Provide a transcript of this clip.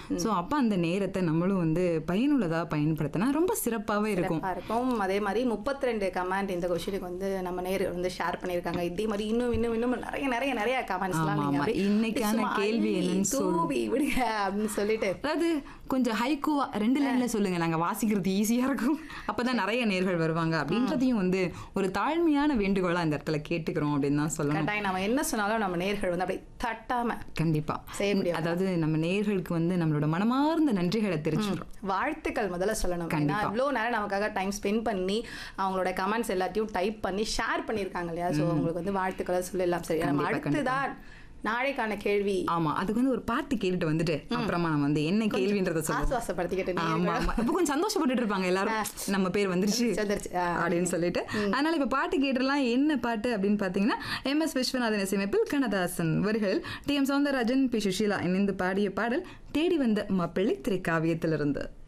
So அப்போ அந்த நேரத்தை நம்மளும் வந்து பயனுள்ளதாக பயன்படுத்தினா ரொம்ப சிறப்பாகவே இருக்கும் சிறப்பா இருக்கும் அதே மாதிரி முப்பத்தி ரெண்டு கமெண்ட் இந்த கொஸ்டினுக்கு வந்து நம்ம நேர் வந்து ஷேர் பண்ணியிருக்காங்க இதே மாதிரி இன்னும் இன்னும் இன்னும் நிறைய நிறைய நிறைய கமெண்ட்ஸ்லாம் ஆமா, நீங்க ஆமா. அப்படியே இன்னைக்கான சும்மா கேள்வி அள்ளி என்னன்னு சொல்லு. தூவி விடுங்க அப்படின்னு சொல்லிட்டு அதாவது கொஞ்சம் ஹைக்கூவா ரெண்டு லைன்ல சொல்லுங்க நாங்க வாசிக்கிறது ஈஸியா இருக்கும் அப்பதான் நிறைய நேர்கள் வருவாங்க அப்படின்றதையும் வந்து ஒரு தாழ்மையான வேண்டுகோளா இந்த இடத்துல கேட்டுக்கிறோம் அப்படின்னு தான் சொல்லணும் கட்டாயம் நம்ம என்ன சொன்னாலும் நம்ம நேர்கள் வந்து அப்படியே தட்டாம கண்டிப்பா செய்யக்கூடிய அதாவது நம்ம நேர்களுக்கு வந்து நம்மளோட மனமார்ந்த நன்றிகளை தெரிஞ்சுக்கிறோம் வாழ்த்துக்கள் முதல்ல சொல்லணும் ஏன்னா இவ்வளோ நேரம் நமக்காக டைம் ஸ்பெண்ட் பண்ணி அவங்களோட கமெண்ட்ஸ் எல்லாத்தையும் டைப் பண்ணி ஷேர் பண்ணியிருக்காங்க இல்லையா ஸோ அவங்களுக்கு வந்து வாழ்த்துக்களை சொல்லலாம் சரி நம்ம கண்டிப்பா, அடுத்துதான் நாளைக்கான கேள்வி ஆமா அதுக்கு வந்து ஒரு பாட்டு கேட்டுட்டு வந்துட்டு அப்புறமா நம்ம வந்து என்ன கேள்வின்றத சொல்லுவோம் ஆசுவாசப்படுத்திக்கிட்டு ஆமா நேயர்களை. ஆமா இப்ப கொஞ்சம் சந்தோஷப்பட்டுட்டு இருப்பாங்க எல்லாரும் நம்ம பேர் வந்துருச்சு வந்துருச்சு. ஆ. அப்படின்னு சொல்லிட்டு அதனால இப்ப பாட்டு கேட்டுலாம் என்ன பாட்டு அப்படின்னு பாத்தீங்கன்னா எம் எஸ் விஸ்வநாதன் இசையமைப்பில் கண்ணதாசன் வரிகளில் T M Soundararajan P Susheela இணைந்து பாடிய பாடல் தேடி வந்த மாப்பிள்ளை திரைக்காவியத்திலிருந்து